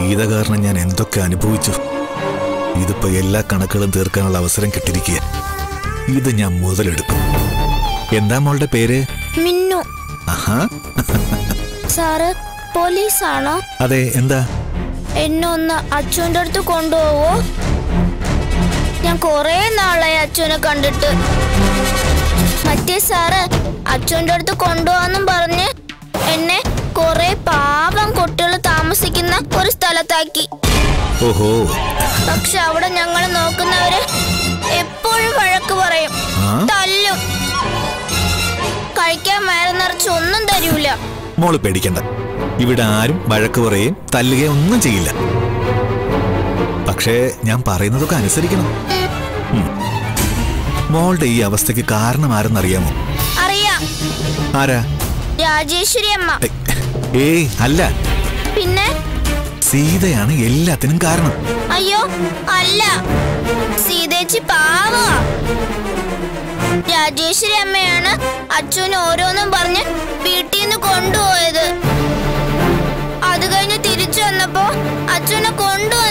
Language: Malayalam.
സീത കാരണം ഞാൻ എന്തൊക്കെ അനുഭവിച്ചു ഇതിപ്പോ എല്ലാ കണക്കുകളും തീർക്കാനുള്ള അവസരം കിട്ടിയിരിക്കുക ഇത് ഞാൻ മുതലെടുക്കും എന്താ മോളുടെ പേര് മിന്നു ആഹാ സാറ് പോലീസാണോ അതെ എന്താ എന്നെ ഒന്ന് അച്ഛൻ്റെ അടുത്ത് കൊണ്ടുപോവോ ഞാൻ കൊറേ നാളായി അച്ഛനെ കണ്ടിട്ട് മറ്റേ സാറ് അച്ഛൻ്റെ അടുത്ത് കൊണ്ടുപോവാന്നും പറഞ്ഞ് എന്നെ കൊറേ പാവം കുട്ടികൾ താമസിക്കുന്ന ഒരു സ്ഥലത്താക്കി ഓഹോ പക്ഷെ അവിടെ ഞങ്ങൾ നോക്കുന്നവര് എപ്പോഴും വഴക്ക് പറയും ആ? തല്ലും കഴിക്കാൻ വയറ് നിറച്ച് ഒന്നും തരൂല മോള് പേടിക്കണ്ട ഇവിടെ ആരും വഴക്ക് പറയുകയും തല്ലുകയും ഒന്നും ചെയ്യില്ല പക്ഷേ ഞാൻ പറയുന്നതൊക്കെ അനുസരിക്കണം ഉം. മോളുടെ ഈ അവസ്ഥയ്ക്ക് കാരണം ആരെന്നറിയാമോ അറിയാം ആരാ രാജേശ്വരി അമ്മ ഏയ്, ഏയ് അല്ല പിന്നെ സീതയാണ് എല്ലാത്തിനും കാരണം അയ്യോ അല്ല സീതേച്ചി പാവ രാജേശ്വരി അമ്മയാണ് അച്ഛന് ഓരോന്നും പറഞ്ഞ് വീട്ടിൽ നിന്ന് കൊണ്ടുപോയത് അത് കഴിഞ്ഞ് തിരിച്ചു വന്നപ്പോ അച്ഛനെ കൊണ്ടുവന്നില്ല